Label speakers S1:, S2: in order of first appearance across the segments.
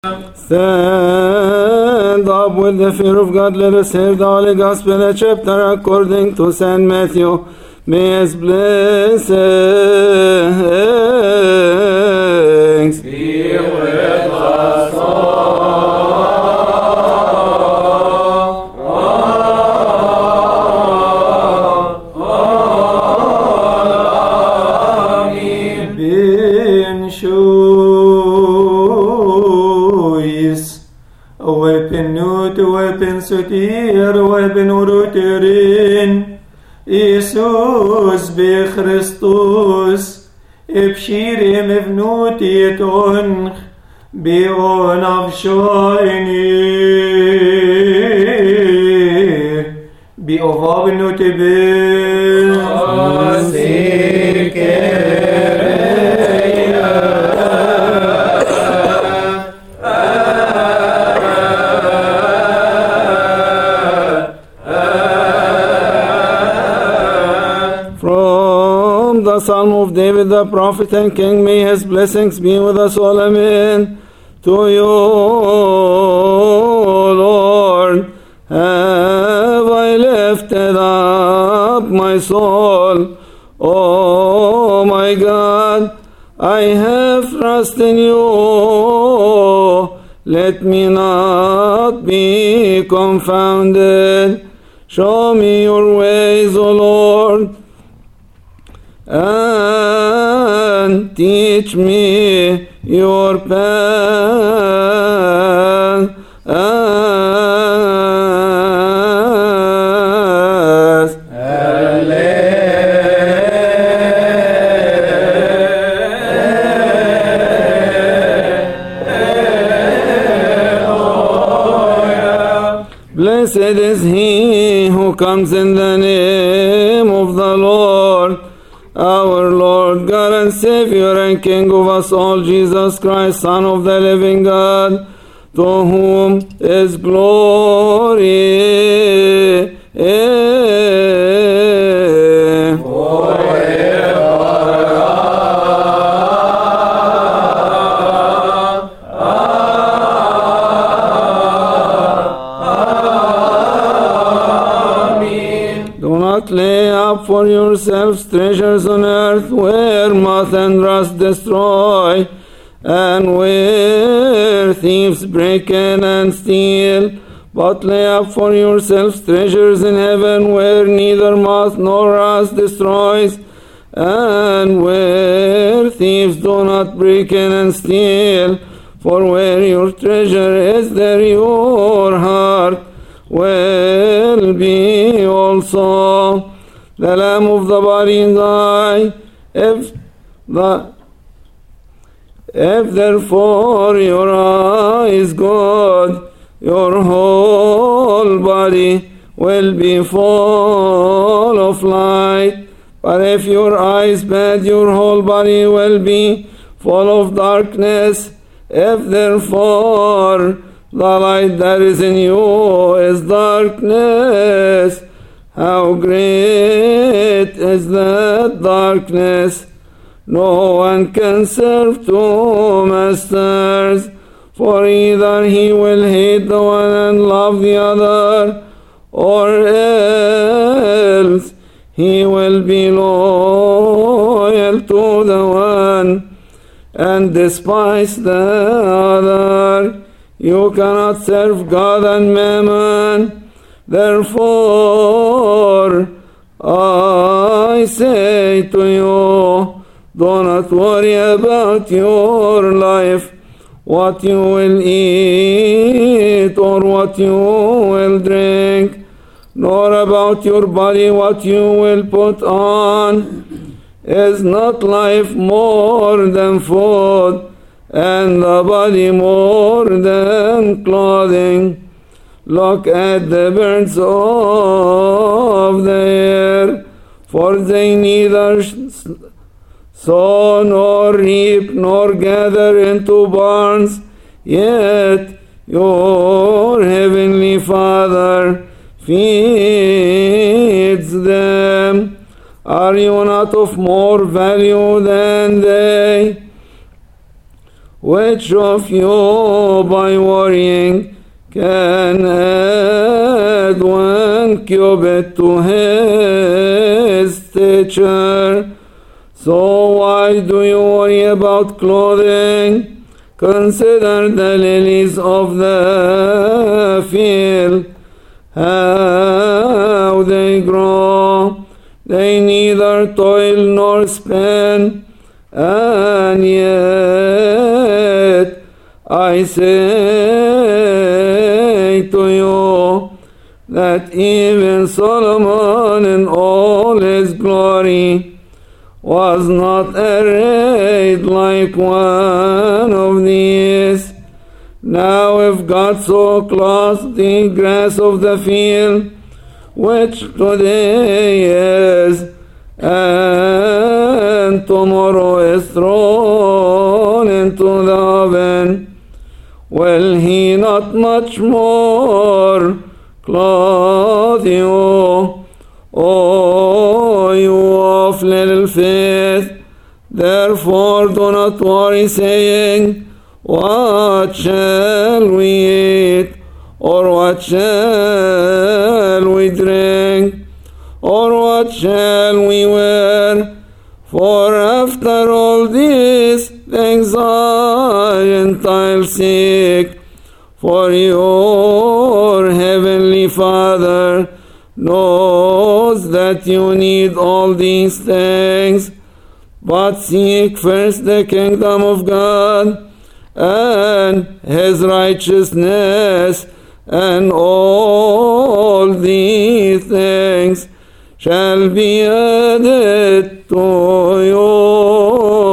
S1: Stand up with the fear of God. Let us hear the Holy Gospel, a chapter according to Saint Matthew. May His blessings
S2: Be with us
S3: Ben shois Wepen nut wepen sotir wepen uruterin Isus be Christus Ebshirim evnuti et onch Be on avshoini Be ovav nutibin
S1: from the Psalm of David, the prophet and king. May his blessings be with us all. Amen. To you, Lord, have I lifted up my soul. Oh my God, I have trust in you. Let me not be confounded. Show me your ways, O Lord and teach me your path. Blessed is he who comes in the name of the Lord, our Lord God and Savior and King of us all, Jesus Christ, Son of the living God, to whom is glory. Do not lay up for yourselves treasures on earth where moth and rust destroy, and where thieves break in and steal. But lay up for yourselves treasures in heaven where neither moth nor rust destroys, and where thieves do not break in and steal. For where your treasure is, there your heart will be also. The lamb of the body is I. If the if therefore your eye is good, your whole body will be full of light. But if your eye is bad, your whole body will be full of darkness. If therefore the light that is in you is darkness, how great is that darkness! No one can serve two masters, for either he will hate the one and love the other, or else he will be loyal to the one and despise the other. You cannot serve God and mammon. Therefore, I say to you, do not worry about your life, what you will eat or what you will drink, nor about your body what you will put on. Is not life more than food, and the body more than clothing? Look at the birds of the air, for they neither sow nor reap nor gather into barns, yet your heavenly Father feeds them. Are you not of more value than they? Which of you by worrying can add one cubit to his stature? So why do you worry about clothing? Consider the lilies of the field, how they grow. They neither toil nor spin, and yet I say to you that even Solomon in all his glory was not arrayed like one of these. Now if God so clothes the grass of the field, which today is, and tomorrow is thrown into the oven, will he not much more clothe you? O you of little faith, therefore do not worry, saying, What shall we eat? Or what shall we drink? Or what shall we wear? For after all these things are Gentiles seek, for your heavenly Father knows that you need all these things, but seek first the kingdom of God and his righteousness, and all these things shall be added to you.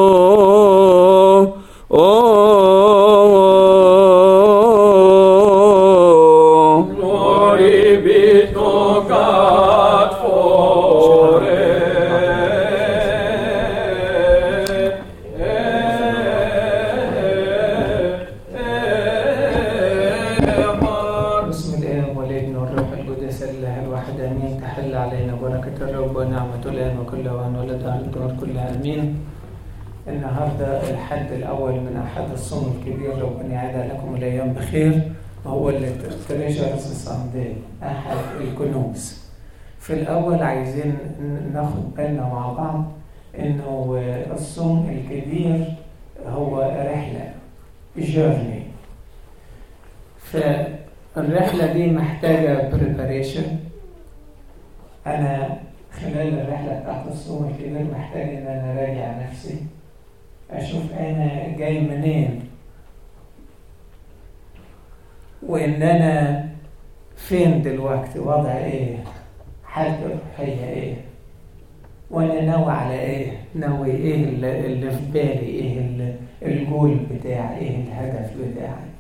S1: Oh,
S2: Glory be to God forever.
S3: بسم الآب والابن والروح القدس الله الواحد آمين تحل علينا بركة الرب ونعمته الآن وكل وأن ولد على الدور كلها آمين النهاردة الحد الأول من أحد الصوم الكبير ربنا يعيد لكم الأيام بخير وهو التريجرز ساندي أحد الكنوز في الأول عايزين ن- ناخد بالنا مع بعض إنه الصوم الكبير هو رحلة جيرني فالرحلة دي محتاجة preparation أنا خلال الرحلة بتاعت الصوم الكبير محتاج إن أنا أراجع نفسي أشوف أنا جاي منين وإن أنا فين دلوقتي وضع إيه حالتي الروحية إيه وأنا ناوي على إيه ناوي إيه اللي اللي في بالي إيه اللي- الجول بتاعي إيه الهدف بتاعي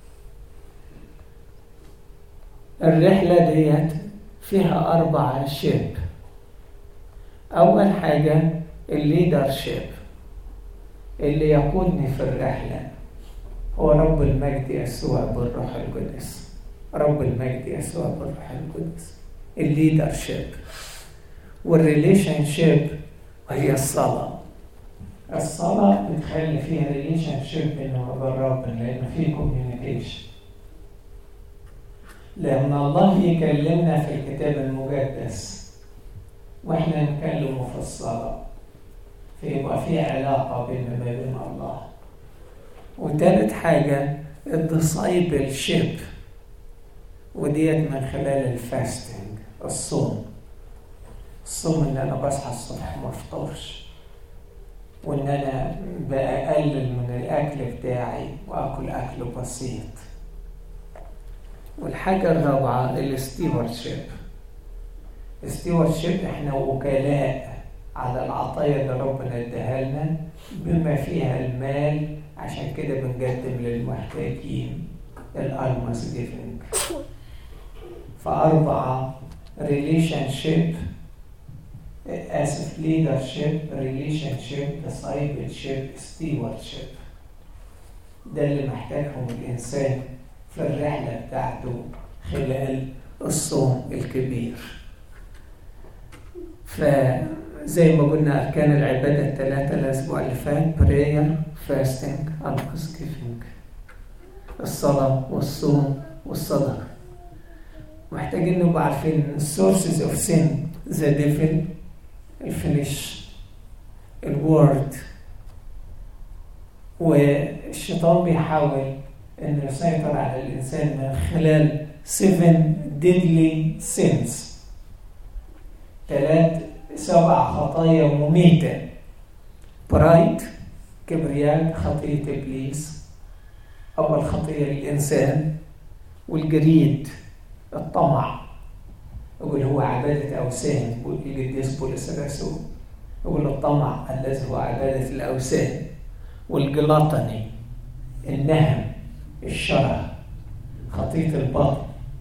S3: الرحلة ديت فيها أربع شيب أول حاجة الليدر شيب اللي يقودني في الرحلة هو رب المجد يسوع بالروح القدس رب المجد يسوع بالروح القدس الليدر شيب والريليشن شيب وهي الصلاة الصلاة بتخلي فيها ريليشن شيب بينه وبين ربنا لأنه في كوميونيكيشن لأن الله يكلمنا في الكتاب المقدس وإحنا نكلمه في الصلاة فيبقى في علاقة بيننا وبين الله وتالت حاجة الديسايبل شيب وديت من خلال الفاستنج الصوم الصوم ان انا بصحى الصبح ما افطرش وان انا بقلل من الاكل بتاعي واكل اكل بسيط والحاجة الرابعة الستيوردشيب الستيوردشيب احنا وكلاء على العطايا اللي ربنا اداها لنا بما فيها المال عشان كده بنقدم للمحتاجين الالماس جيفنج فأربعة relationship آسف leadership relationship discipleship stewardship ده اللي محتاجهم الإنسان في الرحلة بتاعته خلال الصوم الكبير زي ما قلنا أركان العبادة الثلاثة الأسبوع اللي فات prayer fasting almsgiving الصلاة والصوم والصدقة محتاجين نبقى عارفين sources of sin the devil الفليش الورد والشيطان بيحاول انه يسيطر على الانسان من خلال seven deadly sins ثلاث سبع خطايا مميتة برايد كبرياء خطية إبليس أول خطية للإنسان والجريد الطمع يقول هو عبادة أوثان القديس بولس الرسول يقول الطمع الذي هو عبادة الأوثان والجلاطني النهم الشره خطية البطن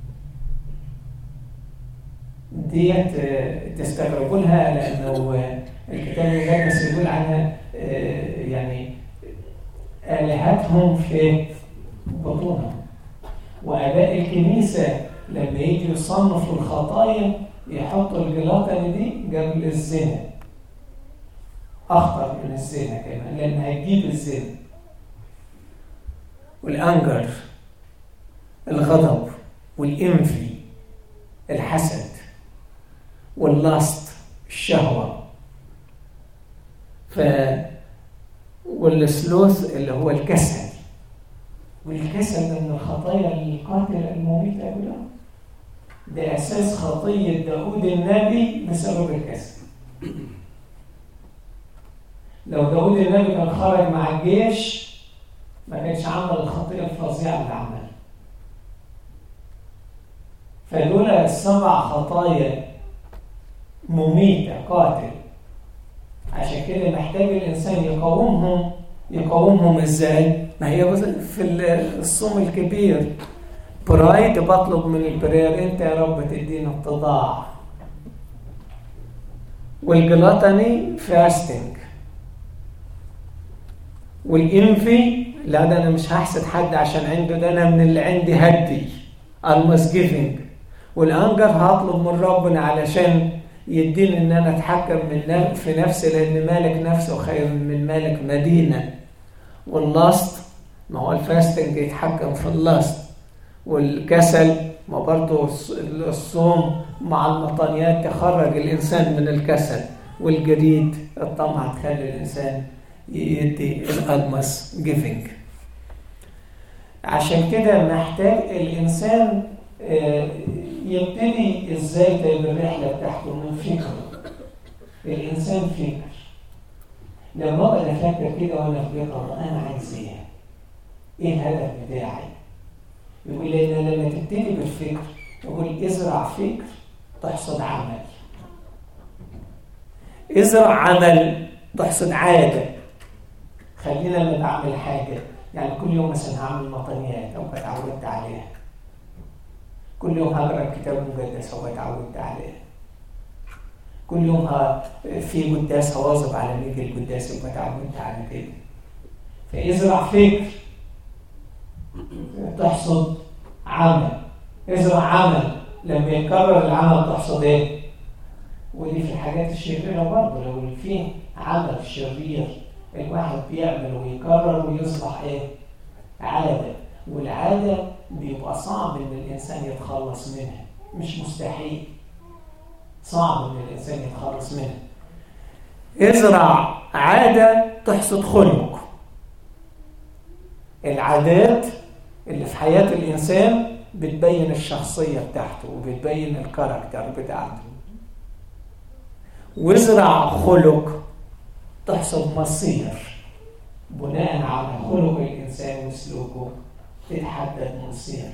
S3: ديت تستغربوا لها لأنه الكتاب المقدس يقول عنها يعني آلهتهم في بطونهم وآباء الكنيسة لما يجي يصنفوا الخطايا يحطوا الجلاطني دي قبل الزنا أخطر من الزنا كمان لأن هتجيب الزنا والأنجر الغضب والإنفي الحسد واللاست الشهوة ف والسلوث اللي هو الكسل والكسل ده من الخطايا القاتلة المميتة كلها ده أساس خطية داود النبي بسبب الكسل لو داود النبي كان خرج مع الجيش ما كانش عمل الخطية الفظيعة اللي عملها فدول السبع خطايا مميتة قاتل عشان كده محتاج الإنسان يقاومهم يقاومهم إزاي؟ ما هي في الصوم الكبير برايد بطلب من البرير أنت يا رب تدينا اتضاع والجلاطني فاستنج والإنفي لا ده أنا مش هحسد حد عشان عنده ده أنا من اللي عندي هدي المس جيفنج والأنجر هطلب من ربنا علشان يديني ان انا اتحكم من في نفسي لان مالك نفسه خير من مالك مدينه واللاست ما هو الفاستنج يتحكم في اللاست والكسل ما برضه الصوم مع المطانيات تخرج الانسان من الكسل والجريد الطمع تخلي الانسان يدي الالمس جيفنج عشان كده محتاج الانسان يبتدي ازاي طيب الرحله بتاعته من فكر الانسان فكر لما ابقى انا فاكر كده وانا في بيقرا انا عايز ايه؟ ايه الهدف بتاعي؟ يقول لان لما تبتدي بالفكر يقول ازرع فكر تحصد عمل ازرع عمل تحصد عاده خلينا لما بعمل حاجه يعني كل يوم مثلا هعمل مطنيات او اتعودت عليها كل يوم هقرا الكتاب المقدس هو اتعودت عليه كل يوم في قداس هواظب على ميجي القداس يبقى اتعودت على كده فازرع فكر تحصد عمل ازرع عمل لما يكرر العمل تحصد ايه؟ ودي في الحاجات الشريرة برضه لو في عمل شرير الواحد بيعمل ويكرر ويصبح ايه؟ عادة والعادة بيبقى صعب ان الانسان يتخلص منها مش مستحيل صعب ان الانسان يتخلص منها ازرع عادة تحصد خلق العادات اللي في حياة الإنسان بتبين الشخصية بتاعته وبتبين الكاركتر بتاعته وازرع خلق تحصد مصير بناء على خلق الإنسان وسلوكه تتحدد مصير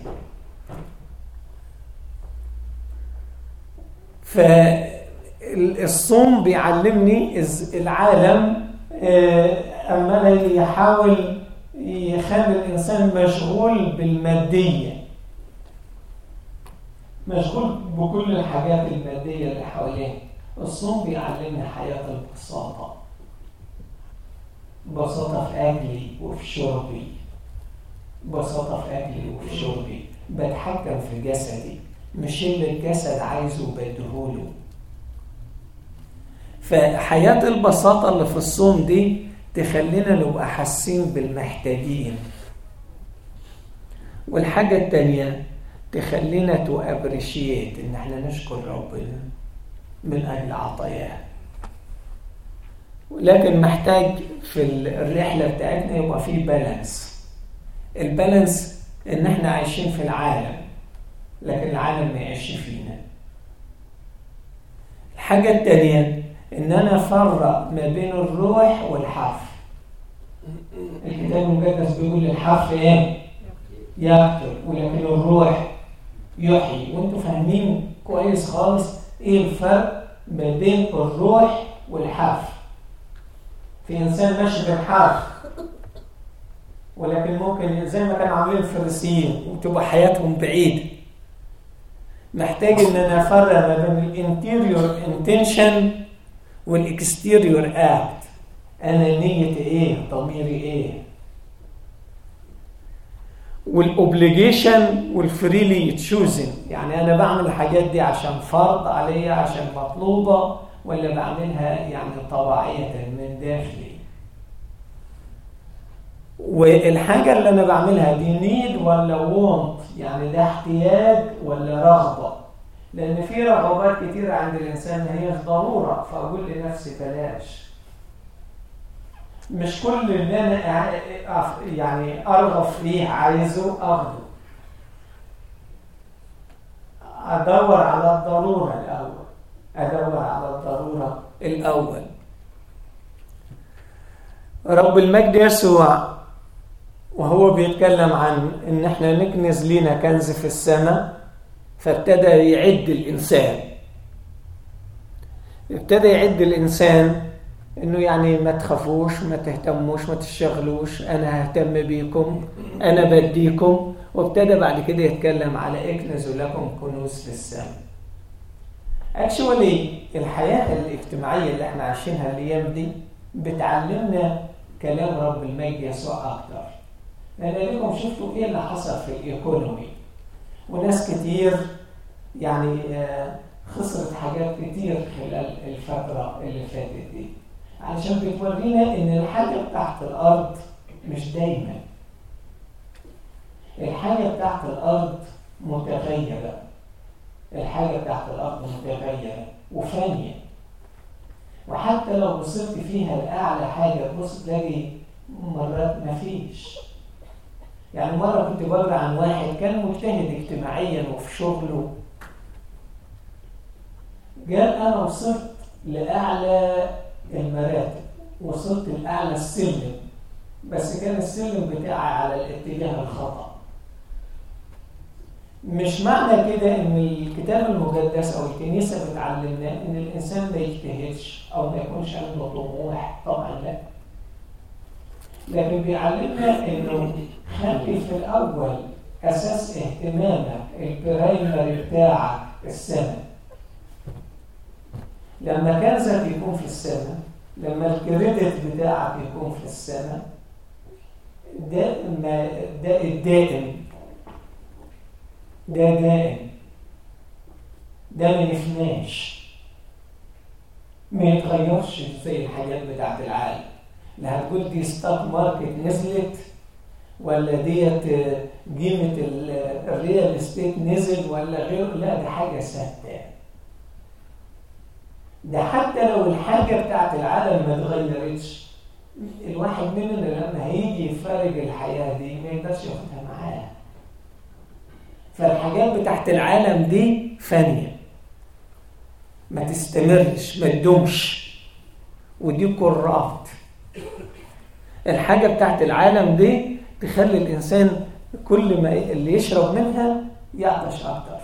S3: فالصوم بيعلمني العالم عمال يحاول يخلي الإنسان مشغول بالمادية مشغول بكل الحاجات المادية اللي حواليه الصوم بيعلمنا حياة البساطة بساطة في أكلي وفي شربي بساطة في أكلي وفي شربي بتحكم في جسدي مش اللي الجسد عايزه بديهوله فحياة البساطة اللي في الصوم دي تخلينا نبقى حاسين بالمحتاجين والحاجة التانية تخلينا تو ابريشيت ان احنا نشكر ربنا من اجل عطاياه لكن محتاج في الرحلة بتاعتنا يبقى فيه بالانس البالانس ان احنا عايشين في العالم لكن العالم ما يعيش فينا الحاجة التانية ان انا افرق ما بين الروح والحرف الكتاب المقدس بيقول الحرف ايه يقتل ولكن الروح يحيي وانتوا فاهمين كويس خالص ايه الفرق ما بين الروح والحرف في انسان ماشي بالحرف ولكن ممكن زي ما كانوا عاملين الفريسيين وتبقى حياتهم بعيده محتاج ان انا افرق ما بين الانتيريور انتنشن والاكستيريور اكت انا نيتي ايه ضميري ايه والاوبليجيشن والفريلي تشوزن يعني انا بعمل الحاجات دي عشان فرض عليا عشان مطلوبه ولا بعملها يعني طواعيه من داخلي والحاجه اللي انا بعملها دي نيد ولا وونت يعني ده احتياج ولا رغبه لان في رغبات كتير عند الانسان هي ضروره فاقول لنفسي بلاش مش كل اللي انا يعني ارغب فيه عايزه اخده ادور على الضروره الاول ادور على الضروره الاول رب المجد يسوع وهو بيتكلم عن ان احنا نكنز لينا كنز في السماء فابتدى يعد الانسان ابتدى يعد الانسان انه يعني ما تخافوش ما تهتموش ما تشغلوش انا ههتم بيكم انا بديكم وابتدى بعد كده يتكلم على اكنزوا لكم كنوز في السماء اكشولي الحياه الاجتماعيه اللي احنا عايشينها الايام دي بتعلمنا كلام رب المجد يسوع اكتر لان لكم شفتوا ايه اللي حصل في الايكونومي وناس كتير يعني خسرت حاجات كتير خلال الفتره اللي فاتت دي علشان بتورينا ان الحاجه بتاعت الارض مش دايما الحاجه بتاعت الارض متغيره الحاجه بتاعت الارض متغيره وفانيه وحتى لو وصلت فيها لاعلى حاجه تبص تلاقي مرات مفيش يعني مره كنت بقرا عن واحد كان مجتهد اجتماعيا وفي شغله قال انا وصلت لاعلى المراتب وصلت لأعلى السلم بس كان السلم بتاعي على الاتجاه الخطأ مش معنى كده ان الكتاب المقدس او الكنيسه بتعلمنا ان الانسان ما يجتهدش او ما يكونش عنده طموح طبعا لا لكن بيعلمنا انه خلي في الاول اساس اهتمامك البرايمري بتاعك السنه لما كنزك يكون في السماء لما الكريدت بتاعك يكون في السماء ده ما ده الدائم ده دائم ده ما يفناش ما يتغيرش زي الحاجات بتاعت العالم لا هتقول دي ستوك ماركت نزلت ولا ديت قيمة الريال استيت نزل ولا غيره لا ده حاجة ثابتة ده حتى لو الحاجة بتاعت العالم ما اتغيرتش الواحد مننا لما هيجي يفارق الحياة دي ما يقدرش ياخدها معاه فالحاجات بتاعت العالم دي فانية ما تستمرش ما تدومش ودي كرات الحاجة بتاعت العالم دي تخلي الإنسان كل ما اللي يشرب منها يعطش أكتر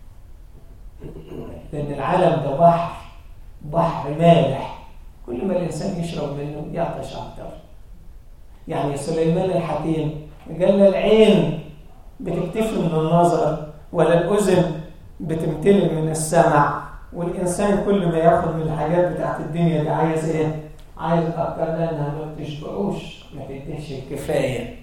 S3: لأن العالم ده بحر بحر مالح كل ما الإنسان يشرب منه يعطش أكتر يعني سليمان الحكيم قال العين بتكتفي من النظر ولا الأذن بتمتلئ من السمع والإنسان كل ما ياخد من الحاجات بتاعت الدنيا دي عايز إيه؟ عايز أكتر لأنها ما بتشبعوش ما تديش الكفاية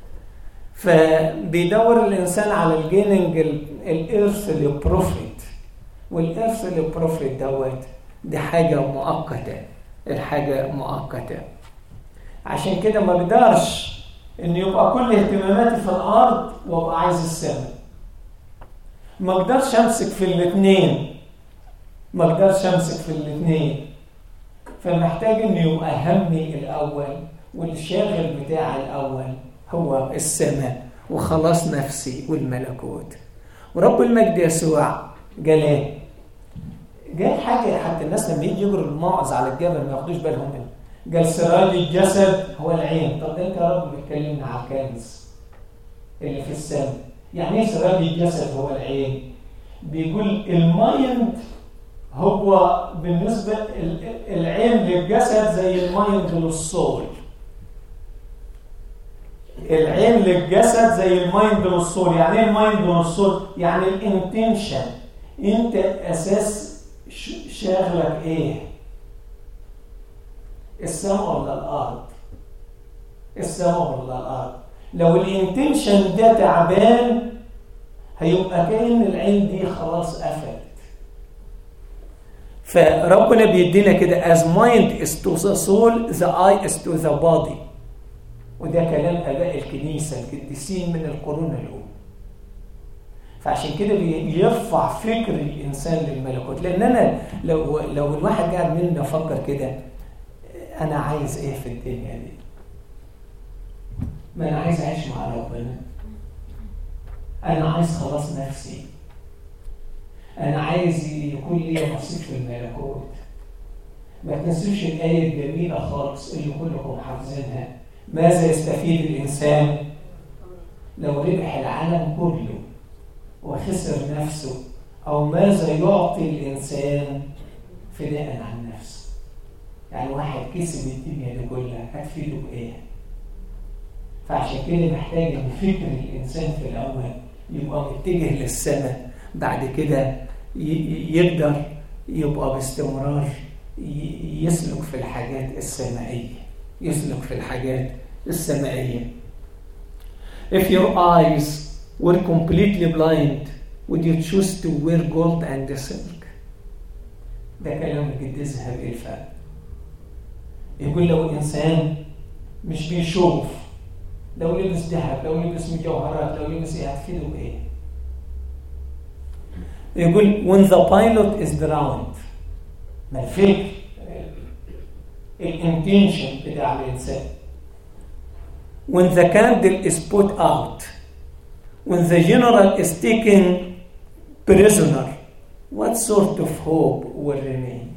S3: فبيدور الإنسان على الجيننج الإرث بروفيت والإرث بروفيت دوت دي حاجة مؤقتة الحاجة مؤقتة عشان كده ما اقدرش ان يبقى كل اهتماماتي في الارض وابقى عايز السماء ما اقدرش امسك في الاثنين ما اقدرش امسك في الاثنين فمحتاج ان يبقى همي الاول والشاغل بتاعي الاول هو السماء وخلاص نفسي والملكوت ورب المجد يسوع قال ايه؟ قال حاجه حتى الناس لما يجي يجروا الموعظ على الجبل ما ياخدوش بالهم منه قال سراج الجسد هو العين طب انت يا رب بتكلمنا على الكنز اللي في السماء يعني ايه سراج الجسد هو العين بيقول المايند هو بالنسبة العين للجسد زي المايند للصول العين للجسد زي المايند للصول يعني ايه المايند للصول يعني الانتنشن انت اساس شاغلك ايه السماء ولا الارض السماء ولا الارض لو الانتنشن ده تعبان هيبقى كأن العين دي خلاص قفلت فربنا بيدينا كده as mind is to the soul the eye is to the body وده كلام اباء الكنيسه القديسين من القرون الاولى فعشان كده بيرفع فكر الانسان للملكوت لان انا لو لو الواحد قاعد مننا فكر كده انا عايز ايه في الدنيا دي ما انا عايز اعيش مع ربنا انا عايز خلاص نفسي انا عايز يكون لي نصيب في الملكوت ما تنسوش الايه الجميله خالص اللي كلكم حافظينها ماذا يستفيد الانسان لو ربح العالم كله وخسر نفسه او ماذا يعطي الانسان فداء عن نفسه يعني واحد كسب الدنيا دي كلها هتفيده بايه فعشان كده محتاج ان فكر الانسان في الاول يبقى متجه للسماء بعد كده يقدر يبقى باستمرار يسلك في الحاجات السمائية يسلك في الحاجات السمائية If your eyes were completely blind would you choose to wear gold and silk ده كلام القديس هابيل الفعل يقول لو الإنسان مش بيشوف لو لبس ذهب لو لبس مجوهرات لو لبس ايه هتفيده بايه؟ يقول when the pilot is drowned ما الفكر الانتنشن بتاع الانسان when the candle is put out when the general is taken prisoner what sort of hope will remain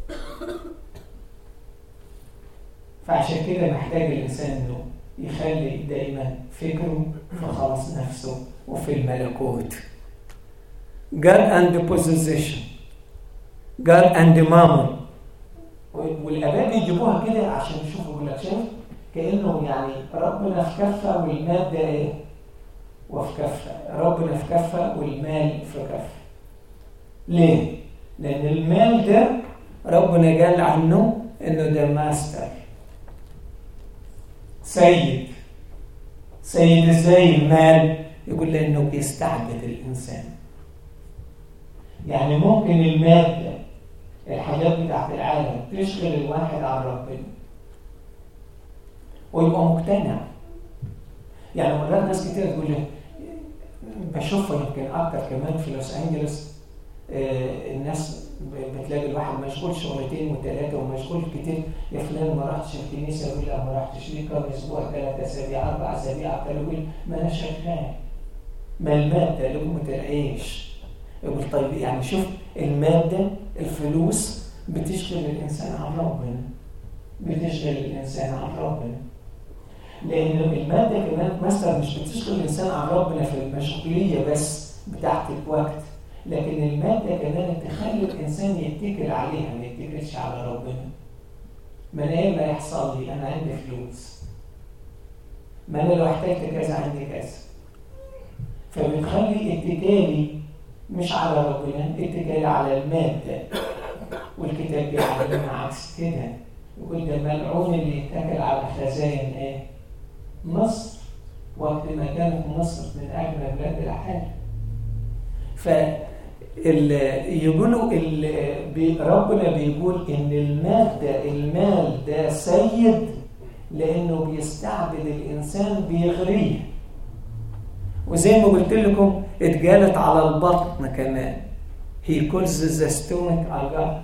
S3: فعشان كده محتاج الانسان انه يخلي دايما فكره في خلاص نفسه وفي الملكوت God and possession God and mammon والاباء بيجيبوها كده عشان يشوفوا يقول لك شايف كانه يعني ربنا في كفه والماده ايه؟ وفي كفه ربنا في كفه والمال في كفه ليه؟ لان المال ده ربنا قال عنه انه ده ماستر سيد سيد ازاي المال يقول لانه بيستعبد الانسان يعني ممكن الماده الحاجات بتاعت العالم تشغل الواحد عن ربنا ويبقى مقتنع يعني مرات ناس كتير تقول لي بشوفها يمكن اكتر كمان في لوس انجلوس آه الناس بتلاقي الواحد مشغول شغلتين وثلاثه ومشغول كتير يا فلان ما رحتش الكنيسه يقول لا ما رحتش ليه كم اسبوع ثلاث اسابيع اربع اسابيع يقول ما انا شغال ما الماده لقمه العيش يقول طيب يعني شوف الماده الفلوس بتشغل الانسان عن ربنا بتشغل الانسان عن ربنا لان الماده كمان مثلا مش بتشغل الانسان عن ربنا في المشغوليه بس بتاعت الوقت لكن المادة كمان تخلي الإنسان يتكل عليها ما يتكلش على ربنا ما أنا إيه ما يحصل لي أنا عندي فلوس ما أنا لو احتجت كذا عندي كذا فبتخلي اتكالي مش على ربنا اتكالي على المادة والكتاب بيعلمنا عكس كده يقول ده ملعون اللي يتكل على خزائن ايه؟ مصر وقت ما كانت مصر من أجمل بلاد العالم ال- يقولوا ال- بي- ربنا بيقول ان المال ده المال ده سيد لانه بيستعبد الانسان بيغريه وزي ما قلت لكم اتقالت على البطن كمان he calls the stomach a god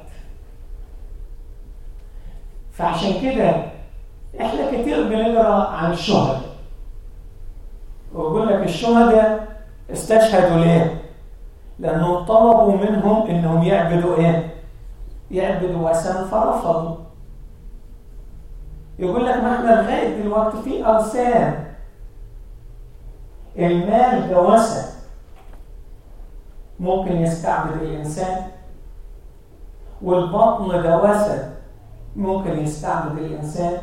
S3: فعشان كده احنا كتير بنقرا عن الشهداء ويقول لك الشهداء استشهدوا ليه؟ لانهم طلبوا منهم انهم يعبدوا ايه؟ يعبدوا وثن فرفضوا يقول لك ما احنا لغايه دلوقتي في اوثان المال ده وثن ممكن يستعبد الانسان والبطن ده وثن ممكن يستعبد الانسان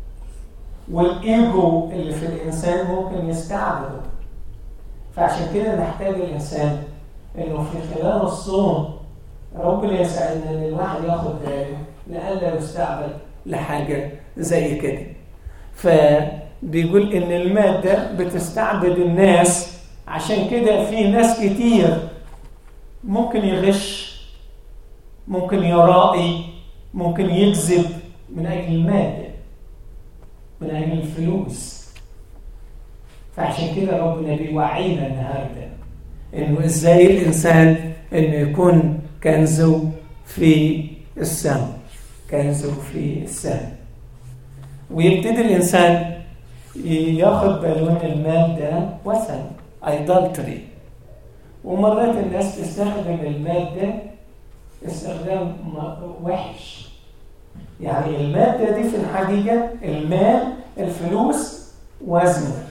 S3: والايجو اللي في الانسان ممكن يستعبده فعشان كده نحتاج الانسان انه في خلال الصوم ربنا يساعدنا ان الواحد ياخد باله لئلا يستعبد لحاجه زي كده فبيقول ان الماده بتستعبد الناس عشان كده في ناس كتير ممكن يغش ممكن يرائي ممكن يكذب من اجل الماده من اجل الفلوس فعشان كده ربنا بيوعينا النهارده انه ازاي الانسان انه يكون كنزه في السماء كنزه في السماء ويبتدي الانسان ياخد باله ان المال ده وثن ايدلتري ومرات الناس تستخدم المال ده استخدام م- وحش يعني المادة دي في الحقيقة المال الفلوس وزنه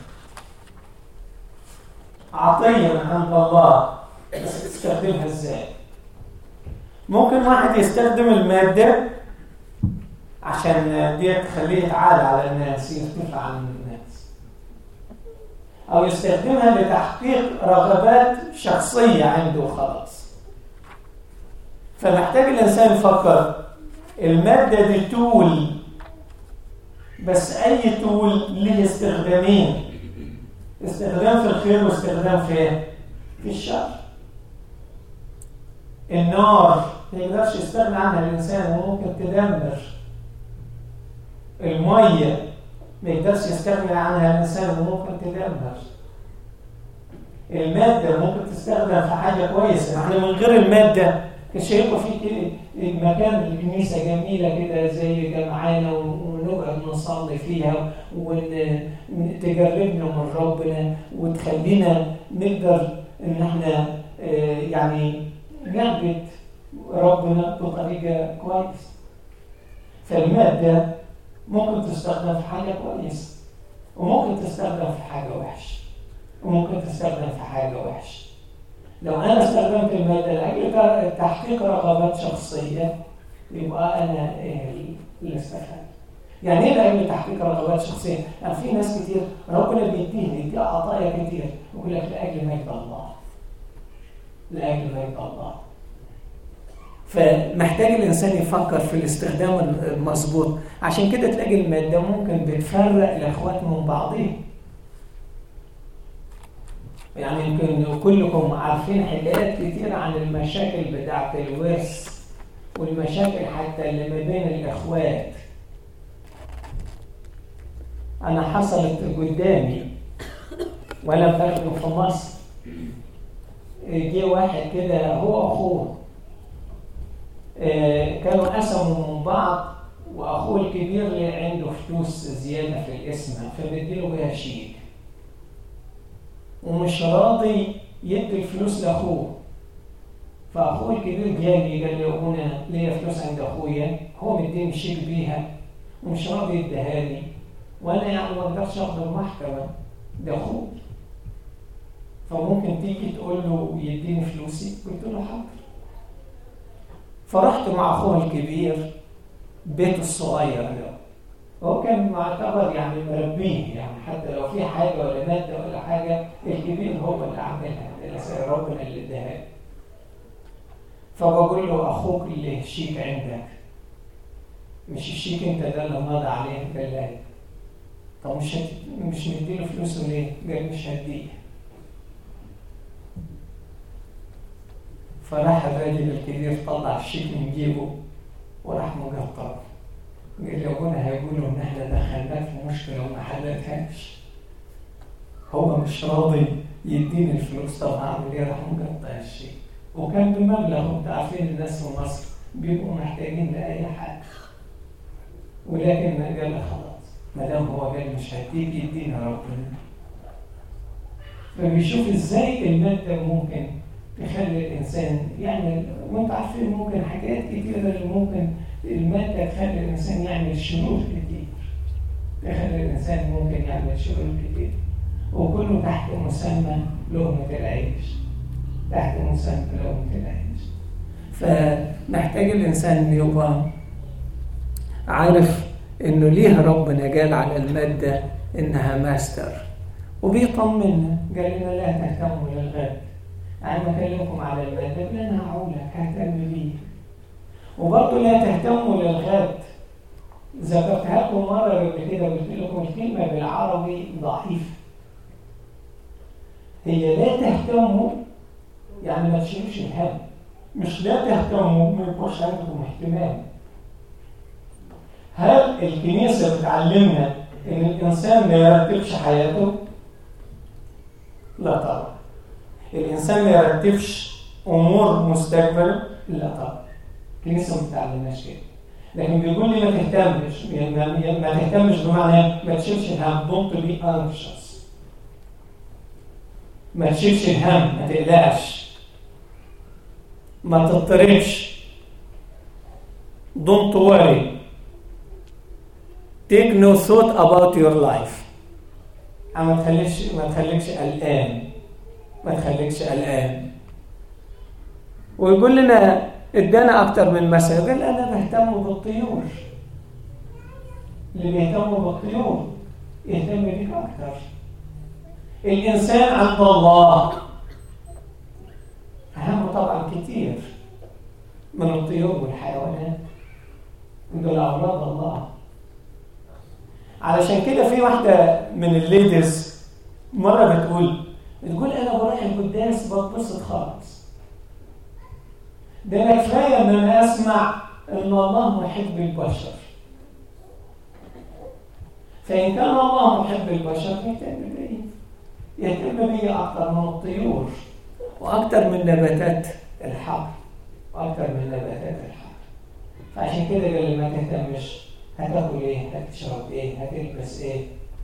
S3: عطية من عند الله بس تستخدمها ازاي ممكن واحد يستخدم المادة عشان دي تخليه يتعالى على الناس يرتفع عن الناس أو يستخدمها لتحقيق رغبات شخصية عنده خلاص فمحتاج الإنسان يفكر المادة دي تول بس أي تول ليه استخدامين استخدام في الخير واستخدام في إيه؟ في الشر النار ما يقدرش يستغنى عنها الإنسان وممكن تدمر المية ما يقدرش يستغنى عنها الإنسان وممكن تدمر المادة ممكن تستخدم في حاجة كويسة احنا من غير المادة كان شايفه في كده مكان الكنيسة جميلة كده زي جمعانة ونقعد نصلي فيها وتجربنا من ربنا وتخلينا نقدر ان احنا آه، يعني نعبد ربنا بطريقة كويسة فالمادة ممكن تستخدم في حاجة كويسة وممكن تستخدم في حاجة وحشة وممكن تستخدم في حاجة وحشة لو أنا استخدمت المادة لأجل تحقيق رغبات شخصية يبقى أنا إيه اللي استفدت يعني ايه لأجل تحقيق رغبات شخصية؟ يعني في ناس كتير ربنا بيديه بيديه عطايا كتير يقول لك لأجل مجد الله لأجل مجد الله فمحتاج الإنسان يفكر في الاستخدام المظبوط عشان كده تلاقي المادة ممكن بتفرق الأخوات من بعضهم يعني يمكن كلكم عارفين حكايات كتير عن المشاكل بتاعة الورث والمشاكل حتى اللي ما بين الإخوات أنا حصلت قدامي وأنا بخدم في مصر جه واحد كده هو أخوه آه، كانوا قسموا من بعض واخوه الكبير اللي عنده فلوس زياده في الاسم فمديله بيها شيك ومش راضي يدي الفلوس لاخوه فاخوه الكبير جاني قال لي انا ليا فلوس عند اخويا هو مديني شيك بيها ومش راضي يديها لي وانا يعني ما اقدرش اخد المحكمه ده اخوي فممكن تيجي تقول له يديني فلوسي قلت له حاضر فرحت مع اخوه الكبير بيته الصغير ده هو كان معتبر يعني مربيه يعني حتى لو في حاجه ولا ماده ولا حاجه الكبير هو اللي عاملها الأسئلة ربنا اللي اداها فبقول له اخوك اللي الشيك عندك مش الشيك انت ده اللي ماضي عليه قال لا طب مش هت... مش مديله فلوسه ليه؟ قال مش هديه فراح الراجل الكبير طلع الشيك من جيبه وراح مقطعه قال لي ابونا هيقولوا ان احنا دخلناك في مشكله وما حلتهاش هو مش راضي يديني الفلوس طب هعمل ايه راح مقطع الشيك وكان بمبلغ انتوا عارفين الناس في مصر بيبقوا محتاجين لاي حاجه ولكن قال لي خلاص ما دام هو قال مش هديك يدينا ربنا فبيشوف ازاي الماده ممكن تخلي الانسان يعمل وانتوا عارفين ممكن حاجات كتيره اللي ممكن الماده تخلي الانسان يعمل شرور كتير تخلي الانسان ممكن يعمل شرور كتير وكله تحت مسمى لقمه العيش تحت مسمى لقمه العيش فمحتاج الانسان يبقى عارف انه ليه ربنا قال على الماده انها ماستر وبيطمنا قال لنا لا تهتموا للغد انا بكلمكم على الماده انا هعولك ههتم بيه وبرضه لا تهتموا للغد ذكرتها لكم مره قبل كده قلت لكم الكلمه بالعربي ضعيفه هي لا تهتموا يعني ما تشيلوش الهم مش لا تهتموا ما يبقاش عندكم اهتمام هل الكنيسه بتعلمنا ان الانسان ما يرتبش حياته؟ لا طبعا الانسان ما يرتبش امور مستقبله؟ لا طبعا الكنيسه ما بتعلمناش كده لكن بيقول لي ما تهتمش يعني ما تهتمش بمعنى ما تشيلش الهم دونت بي anxious ما تشيلش الهم ما تقلقش ما تضطربش don't worry take no thought about your life ما تخليكش ما تخليكش قلقان ما تخليكش قلقان ويقول لنا ادانا اكتر من مثل قال انا بهتم بالطيور اللي بيهتموا بالطيور يهتم بيك اكتر الانسان عند الله اهم طبعا كتير من الطيور والحيوانات دول اولاد الله علشان كده في واحده من الليديز مره بتقول بتقول انا بروح القداس بتبسط خالص ده انا كفايه ان انا اسمع ان الله محب البشر فان كان الله محب البشر يهتم بيا يهتم بيا اكتر من الطيور واكتر من نباتات الحقل واكتر من نباتات الحقل فعشان كده قال لي ما تهتمش هتاكل ايه هتشرب ايه هتلبس ايه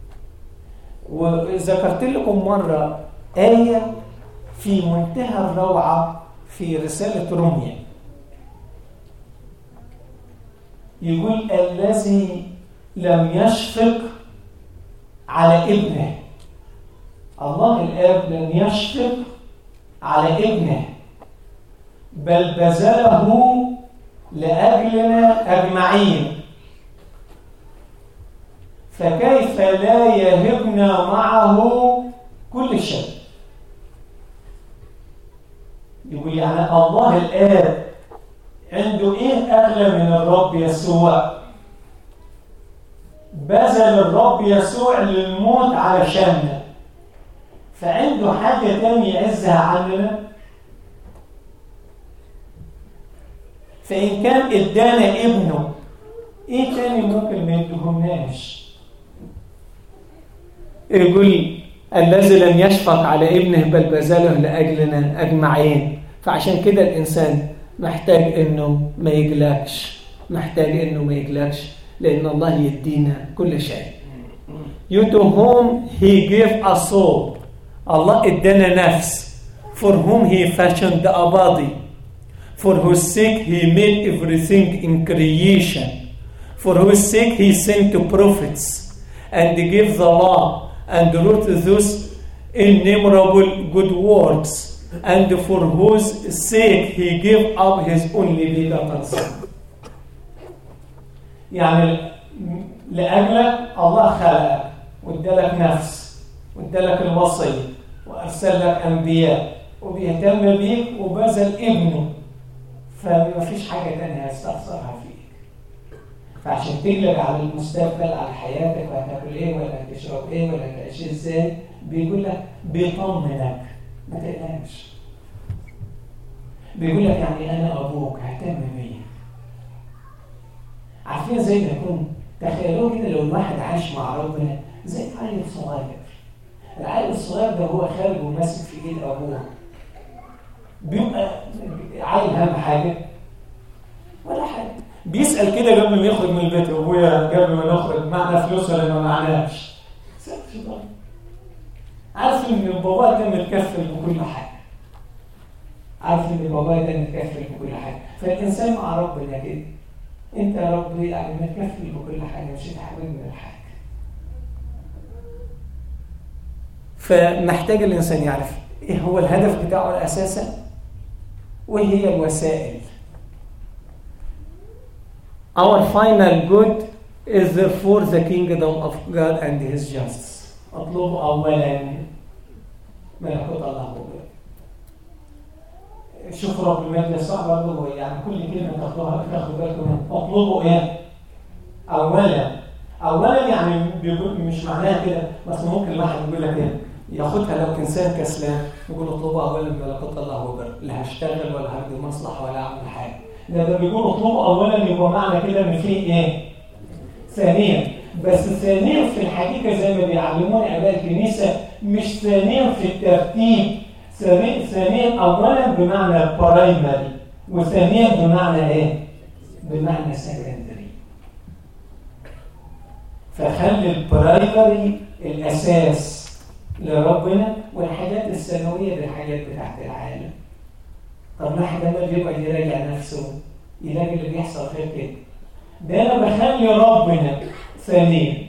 S3: وذكرت لكم مره ايه في منتهى الروعه في رسالة روميا يقول الذي لم يشفق على ابنه الله الآب لم يشفق على ابنه بل بذله لأجلنا أجمعين فكيف لا يهبنا معه كل شيء يقول يعني الله الآب عنده إيه أغلى من الرب يسوع بذل الرب يسوع للموت علشاننا فعنده حاجة تانية يعزها عننا فإن كان إدانا ابنه إيه تاني ممكن ما يدهمناش يقول الذي لم يشفق على ابنه بل بذله لأجلنا أجمعين فعشان كده الإنسان محتاج إنه ما يقلقش محتاج إنه ما يقلقش لأن الله يدينا كل شيء You to whom he gave a soul الله ادانا نفس for whom he fashioned a body for whose sake he made everything in creation for whose sake he sent prophets and gave the law and wrote those innumerable good works and for whose sake he gave up his only begotten son يعني لأجلك الله خلقك وادالك نفس وادالك الوصية وأرسل لك أنبياء وبيهتم بيك وبذل ابنه فما فيش حاجة تانية هيستخسرها فيك فعشان تقلق على المستقبل على حياتك وهتاكل ايه ولا هتشرب ايه ولا هتعيش ازاي بيقول لك بيطمنك ما تقلقش بيقول لك يعني انا ابوك ههتم بيا عارفين زي ما يكون تخيلوا كده لو الواحد عايش مع ربنا زي عيل صغير العيل الصغير ده هو خارج وماسك في ايد ابوه بيبقى عايل اهم حاجه ولا حاجه بيسال كده قبل ما يخرج من البيت ابويا قبل ما نخرج معنا فلوس ولا ما معناش عارف ان بابا ده متكفل بكل حاجه عارف ان بابا ده متكفل بكل حاجه فالانسان مع ربنا كده انت يا رب يعني متكفل بكل حاجه مش هتحرمني من حاجه فمحتاج الانسان يعرف ايه هو الهدف بتاعه اساسا وايه هي الوسائل Our final good is therefore the kingdom of God and his justice. اطلب اولا ملكوت الله أولا. شوف رب المجد صعب برضه يعني كل كلمه تاخدوها تاخدوا بالكم منها اطلبوا ايه؟ اولا اولا يعني بيقول مش معناها كده بس ممكن الواحد يقول لك ايه؟ ياخدها لو انسان كسلان يقول اطلبوا اولا ملكوت الله وبر لا هشتغل ولا هدي مصلحه ولا اعمل حاجه ده بيقول اطلبوا اولا يبقى معنى كده ان في ايه؟ ثانيا بس ثانيا في الحقيقه زي ما بيعلمونا اباء الكنيسه مش ثانيا في الترتيب ثانيا اولا بمعنى برايمري وثانيا بمعنى ايه؟ بمعنى سكندري فخلي البرايمري الاساس لربنا والحاجات الثانويه دي الحاجات بتاعت العالم طب ما حد لما بيقعد يراجع نفسه يلاقي اللي بيحصل غير كده ده انا بخلي ربنا ثانيا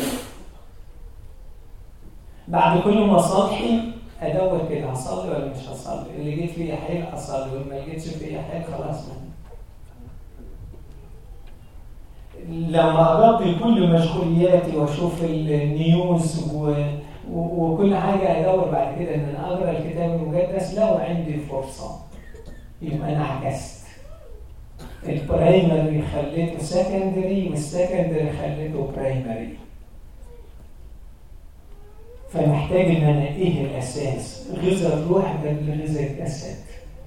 S3: بعد كل مصالحي ادور كده هصلي ولا مش هصلي اللي جيت فيه حيل اصلي واللي ما جيتش فيه حيل خلاص من. لما اغطي كل مشغولياتي واشوف النيوز و... و... وكل حاجه ادور بعد كده ان انا اقرا الكتاب المقدس لو عندي فرصه يبقى انا عكست البرايمري خليته سكندري والسكندري خليته برايمري فمحتاج ان انا ايه الاساس غذاء الروح قبل غذاء الجسد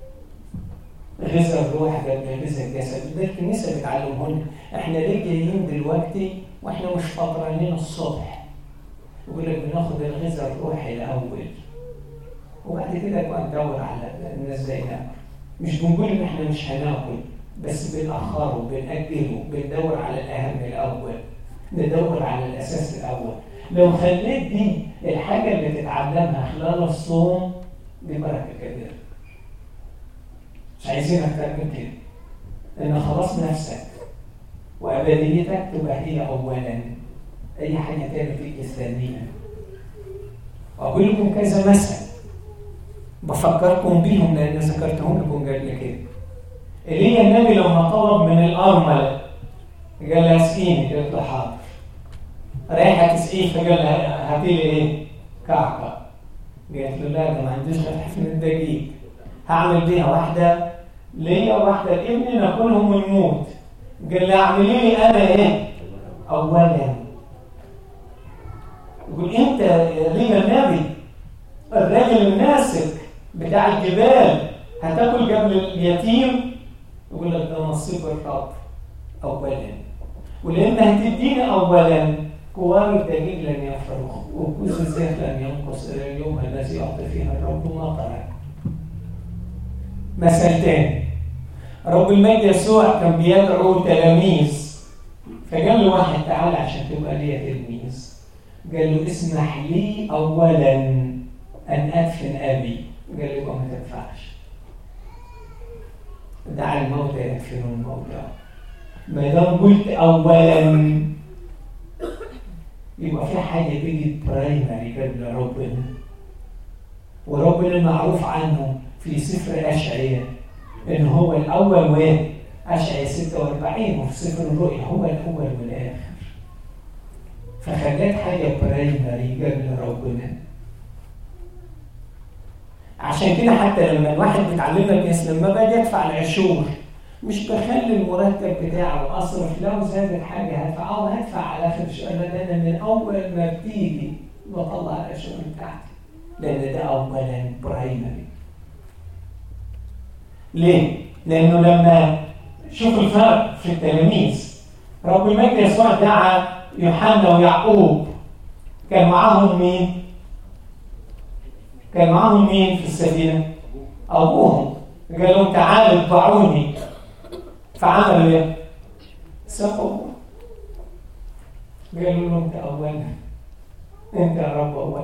S3: غذاء الروح قبل غذاء الجسد ده الكنيسه بتعلمه لنا احنا ليه جايين دلوقتي واحنا مش فطرانين الصبح يقول لك بناخد الغذاء الروحي الاول وبعد كده بقى ندور على الناس زي ناكل مش بنقول ان احنا مش هناكل بس بنأخره بنأجله بندور على الأهم الأول ندور على الأساس الأول لو خليت دي الحاجة اللي تتعلمها خلال الصوم دي بركة كبيرة مش عايزين أكتر من كده إن خلاص نفسك وأبديتك تبقى هي أولا أي حاجة تانية تيجي ثانيا وأقول لكم كذا مثل بفكركم بيهم لأن ذكرتهم لكم قبل كده ايليا النبي لما طلب من الارمله قال لها اسقيني قالت له حاضر رايحه تسقيه فقال لها هاتي لي ايه؟ كعكه قالت له لا ده ما عنديش غير حفن الدقيق هعمل بيها واحده ليا وواحده لابني ناكلهم ونموت قال لها اعملي لي انا ايه؟ اولا يقول انت يا لينا النبي الراجل الناسك بتاع الجبال هتاكل قبل اليتيم يقول لك ده نصيب الرب اولا ولان هتديني اولا كوار الدليل لن يفرغ وكوز الزيت لن ينقص الى اليوم الذي يعطي فيها الرب مطرا مثل تاني رب المجد يسوع كان بيدعو تلاميذ فقال له واحد تعالى عشان تبقى ليا تلميذ قال له اسمح لي اولا ان ادفن ابي قال له يبقى ما تنفعش دع الموتى يدفنون الموتى ما دام قلت اولا يبقى في حاجه بيجي برايمري قبل ربنا وربنا معروف عنه في سفر اشعياء ان هو الاول وين اشعياء 46 وفي سفر الرؤيا هو الاول والاخر فخلات حاجه برايمري قبل ربنا عشان كده حتى لما الواحد بيتعلمنا الناس لما باجي ادفع العشور مش بخلي المرتب بتاعه اصرف لو زادت حاجه هدفع او هدفع على اخر الشهر لان انا من اول ما بتيجي بطلع العشور بتاعتي لان ده اولا برايمري ليه؟ لأنه لما شوف الفرق في التلاميذ رب المجد يسوع دعا يوحنا ويعقوب كان معاهم مين؟ كان معاهم مين في السفينة؟ أبوهم قال لهم تعالوا اتبعوني فعملوا ايه؟ سقوا قالوا له انت اولا انت يا رب اولا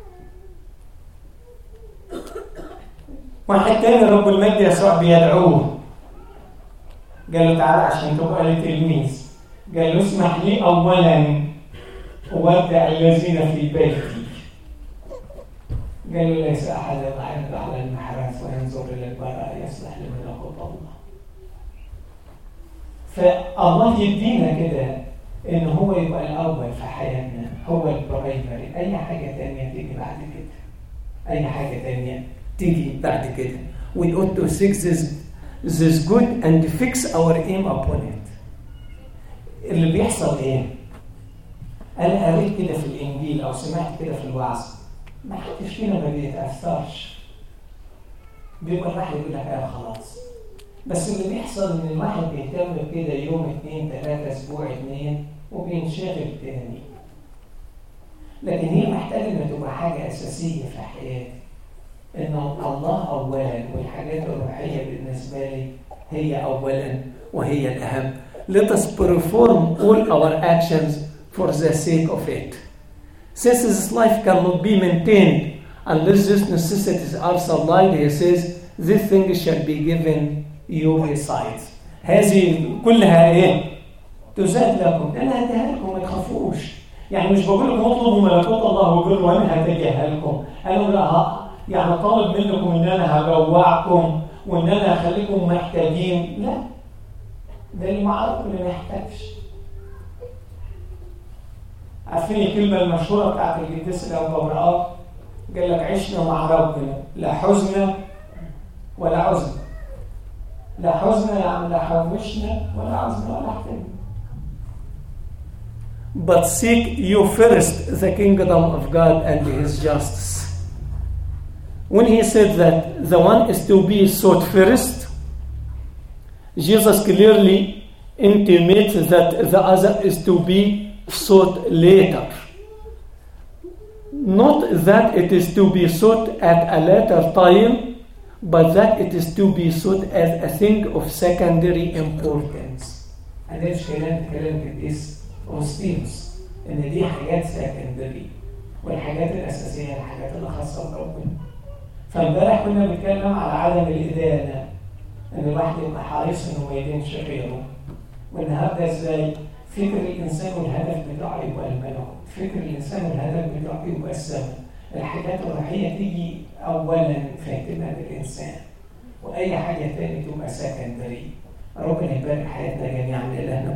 S3: واحد تاني رب المجد يسوع بيدعوه قال له تعالى عشان تبقى لي تلميذ قال له اسمح لي اولا اودع الذين في بيتي قال له ليس احد يضحك على المحراث وينظر الى البراء يصلح لملكوت الله فالله يدينا كده ان هو يبقى الاول في حياتنا هو البرايمري اي حاجه تانية تيجي بعد كده اي حاجه تانية تيجي بعد كده we ought to fix this, this good and fix our aim upon it اللي بيحصل ايه انا قريت كده في الانجيل او سمعت كده في الوعظ ما حدش فينا ما بيتاثرش بيبقى الواحد يقول لك انا خلاص بس اللي بيحصل ان الواحد بيهتم كده يوم اثنين ثلاثة اسبوع اثنين وبينشغل تاني لكن هي محتاجة انها تبقى حاجة اساسية في حياتي ان الله اولا والحاجات الروحية بالنسبة لي هي اولا وهي الاهم let us perform all our actions for the sake of it since this life cannot be maintained unless these necessities are supplied he says this thing shall be given you besides هذه كلها ايه تزاد لكم انا هديها لكم ما تخافوش يعني مش بقول لكم اطلبوا ملكوت الله وبر وانا هتجيها لكم انا لا يعني طالب منكم ان انا هجوعكم وان انا هخليكم محتاجين لا ده اللي معروف اللي ما يحتاجش عارفين الكلمة المشهورة بتاعت القديس الأوبراء قال لك عشنا مع ربنا لا حزن ولا عزن لا حزن يعني لا حوشنا ولا عزنا ولا احتاجنا But seek you first the kingdom of God and his justice. When he said that the one is to be sought first, Jesus clearly intimates that the other is to be sought later. Not that it is to be sought at a later time, but that it is to be sought as a thing of secondary importance. And that's كلام كلام القديس أوستينوس إن دي حاجات سكندري والحاجات الأساسية الحاجات اللي خاصة بربنا. فامبارح كنا بنتكلم على عدم الإدانة إن الواحد يبقى حريص إنه ما يدينش غيره. والنهارده إزاي فكر الإنسان والهدف بتاعه يبقى الملكوت، فكر الإنسان والهدف بتاعه يبقى السماء. الحاجات الروحية تيجي أولا في اهتمام الإنسان وأي حاجة تاني تبقى سكندري ربنا يبارك حياتنا جميعا لإلهنا